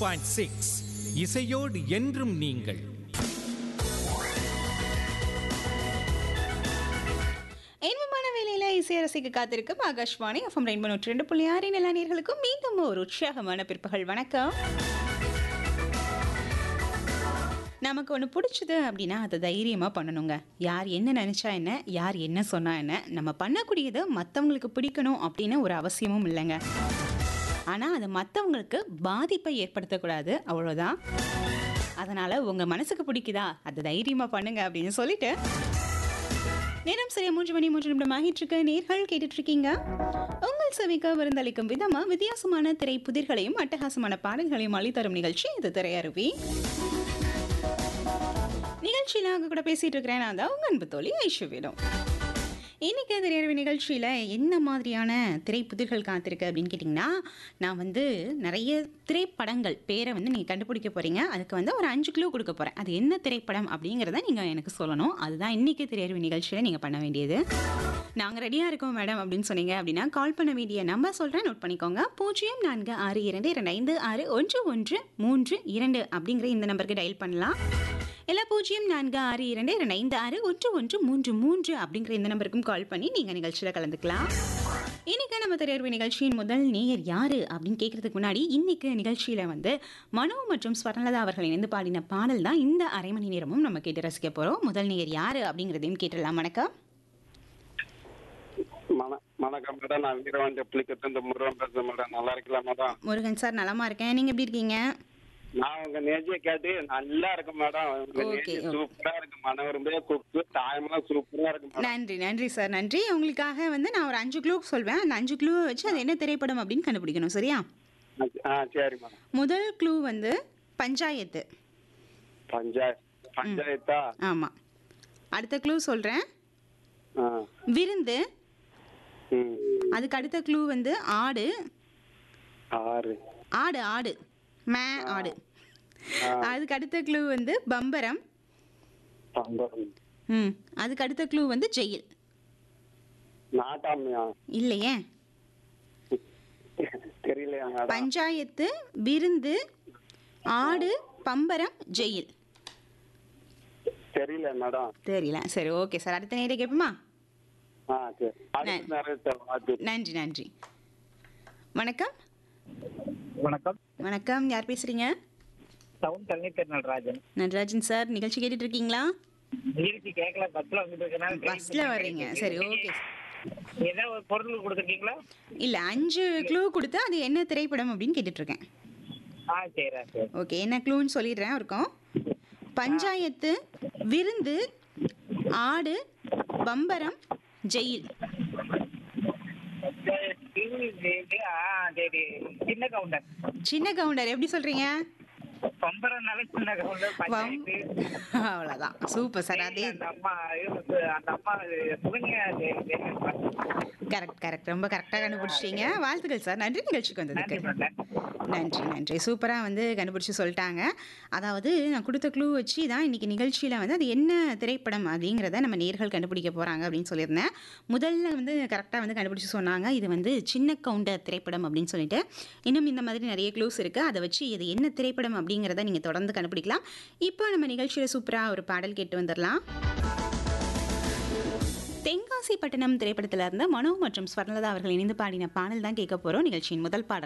Point six இசையோடு என்றும் நீங்கள் இன்பமான வேலையில இசை ரசிக்க காத்திருக்கும் ஆகாஷ்வாணி எஃப்எம் ரெயின்போ நூற்றி ரெண்டு புள்ளி ஆறு நிலா நேர்களுக்கும் மீண்டும் ஒரு உற்சாகமான பிற்பகல் வணக்கம் நமக்கு ஒன்று பிடிச்சது அப்படின்னா அதை தைரியமாக பண்ணணுங்க யார் என்ன நினச்சா என்ன யார் என்ன சொன்னா என்ன நம்ம பண்ணக்கூடியது மற்றவங்களுக்கு பிடிக்கணும் அப்படின்னு ஒரு அவசியமும் இல்லைங்க ஆனால் அது மற்றவங்களுக்கு பாதிப்பை ஏற்படுத்தக்கூடாது அவ்வளோதான் அதனால் உங்கள் மனசுக்கு பிடிக்குதா அதை தைரியமாக பண்ணுங்க அப்படின்னு சொல்லிட்டு நேரம் சரியா மூன்று மணி மூன்று நிமிடம் ஆகிட்டு இருக்க நேர்கள் கேட்டுட்டு இருக்கீங்க உங்கள் செவிக்க விருந்தளிக்கும் விதமா வித்தியாசமான திரை புதிர்களையும் அட்டகாசமான பாடல்களையும் அளித்தரும் நிகழ்ச்சி இது திரையருவி நிகழ்ச்சியில அவங்க கூட பேசிட்டு இருக்கிறேன் நான் தான் உங்க அன்பு தோழி ஐஸ்வர்யம் இன்னைக்கு திரையரவு நிகழ்ச்சியில் என்ன மாதிரியான திரைப்புதிர்கள் காத்திருக்கு அப்படின்னு கேட்டிங்கன்னா நான் வந்து நிறைய திரைப்படங்கள் பேரை வந்து நீங்கள் கண்டுபிடிக்க போகிறீங்க அதுக்கு வந்து ஒரு அஞ்சு கிலோ கொடுக்க போகிறேன் அது என்ன திரைப்படம் அப்படிங்கிறத நீங்கள் எனக்கு சொல்லணும் அதுதான் இன்றைக்கி திரையரவு நிகழ்ச்சியில் நீங்கள் பண்ண வேண்டியது நாங்கள் ரெடியாக இருக்கோம் மேடம் அப்படின்னு சொன்னீங்க அப்படின்னா கால் பண்ண வேண்டிய நம்பர் சொல்கிறேன் நோட் பண்ணிக்கோங்க பூஜ்ஜியம் நான்கு ஆறு இரண்டு இரண்டு ஐந்து ஆறு ஒன்று ஒன்று மூன்று இரண்டு அப்படிங்கிற இந்த நம்பருக்கு டயல் பண்ணலாம் இல்லை பூஜ்ஜியம் நான்கு ஆறு இரண்டு இரண்டு ஐந்து ஆறு ஒன்று ஒன்று மூன்று மூன்று அப்படிங்கிற இந்த நம்பருக்கும் கால் பண்ணி நீங்கள் நிகழ்ச்சியில் கலந்துக்கலாம் இன்னைக்கு நம்ம திரையர்வு நிகழ்ச்சியின் முதல் நேயர் யாரு அப்படின்னு கேட்கறதுக்கு முன்னாடி இன்னைக்கு நிகழ்ச்சியில் வந்து மனோ மற்றும் ஸ்வர்ணலதா அவர்கள் இணைந்து பாடின பாடல் தான் இந்த அரை மணி நேரமும் நம்ம கேட்டு ரசிக்க போகிறோம் முதல் நேயர் யாரு அப்படிங்கிறதையும் கேட்டுடலாம் வணக்கம் வண- வணக்கம் மேடம் நான் வீரவாண்டி புளிக்கத்து இந்த முருகன் பேசுறேன் மேடம் நல்லா இருக்கலாம் மேடம் முருகன் சார் நலமா இருக்கேன் நீங்கள் எப்படி இருக்கீங்க நான் உங்க நேஜியை கேட்டு நல்லா இருக்கு மேடம் உங்க Okay, நேஜி okay. சூப்பரா இருக்கு மனவரும்பே குக்கு தாயமெல்லாம் சூப்பரா இருக்கு மேடம் நன்றி நன்றி சார் நன்றி உங்களுக்காக வந்து நான் ஒரு அஞ்சு கிலோ சொல்வேன் அந்த அஞ்சு கிலோ வச்சு அது என்ன திரைப்படம் அப்படின்னு கண்டுபிடிக்கணும் சரியா ஆ சரி மேடம் முதல் க்ளூ வந்து பஞ்சாயத்து பஞ்சாயத்து பஞ்சாயத்தா ஆமாம் அடுத்த க்ளூ சொல்கிறேன் ஆ விருந்து ம் அதுக்கு அடுத்த க்ளூ வந்து ஆடு ஆறு ஆடு ஆடு மே ஆடு அதுக்கு அடுத்த க்ளூ வந்து பம்பரம் பம்பரம் ம் அதுக்கு அடுத்த க்ளூ வந்து ஜெயில் நாட்டாமையா இல்லையே தெரியலையா மேடம் பஞ்சாயத்து விருந்து ஆடு பம்பரம் ஜெயில் தெரியல மேடம் தெரியல சரி ஓகே சார் அடுத்த நேரம் கேட்போமா ஆ சரி அடுத்த நேரம் சார் வாத்தி நன்றி நன்றி வணக்கம் வணக்கம் வணக்கம் யார் பேசுறீங்க டவுன் தண்ணீர் நடராஜன் நடராஜன் சார் நிகழ்ச்சி கேட்டுட்டு இருக்கீங்களா நிகழ்ச்சி கேட்கல பஸ்ல வந்துட்டு இருக்கனால பஸ்ல வர்றீங்க சரி ஓகே ஏதாவது ஒரு பொருள் கொடுத்துருக்கீங்களா இல்ல அஞ்சு க்ளூ கொடுத்து அது என்ன திரைப்படம் அப்படின்னு கேட்டுட்டு இருக்கேன் ஆ சரி சரி ஓகே என்ன க்ளூன்னு சொல்லிடுறேன் இருக்கும் பஞ்சாயத்து விருந்து ஆடு பம்பரம் ஜெயில் ஆ சரி சின்ன கவுண்டர் சின்ன கவுண்டர் எப்படி சொல்றீங்க பம்பரனால சின்ன கவுண்டர் பஞ்சாயத்து அவ்வளோதான் சூப்பர் சார் அதே அந்த அம்மா இது, அந்த அம்மா சுகன்யா தேவி- தேவி. கரெக்ட் கரெக்ட் ரொம்ப கரெக்டாக கண்டுபிடிச்சிட்டீங்க வாழ்த்துக்கள் சார் நன்றி நிகழ்ச்சிக்கு நன்றி வந்ததுக்கு மேடம் நன்றி நன்றி சூப்பராக வந்து கண்டுபிடிச்சி சொல்லிட்டாங்க அதாவது நான் கொடுத்த க்ளூ வச்சு தான் இன்றைக்கி நிகழ்ச்சியில் வந்து அது என்ன திரைப்படம் அப்படிங்கிறத நம்ம நேர்கள் கண்டுபிடிக்க போகிறாங்க அப்படின்னு சொல்லியிருந்தேன் முதல்ல வந்து கரெக்டாக வந்து கண்டுபிடிச்சி சொன்னாங்க இது வந்து சின்ன கவுண்டர் திரைப்படம் அப்படின்னு சொல்லிட்டு இன்னும் இந்த மாதிரி நிறைய க்ளூஸ் இருக்குது அதை வச்சு இது என்ன திரைப்படம் அப்படிங்கிறத நீங்கள் தொடர்ந்து கண்டுபிடிக்கலாம் இப்போ நம்ம நிகழ்ச்சியில் சூப்பராக ஒரு பாடல் கேட்டு வந்துடலாம் தென்காசி பட்டணம் திரைப்படத்தில் இருந்த மனோ மற்றும் ஸ்வர்ணலதா அவர்கள் இணைந்து பாடின பாடல் தான் கேட்க போகிறோம் நிகழ்ச்சியின் முதல் பாடல்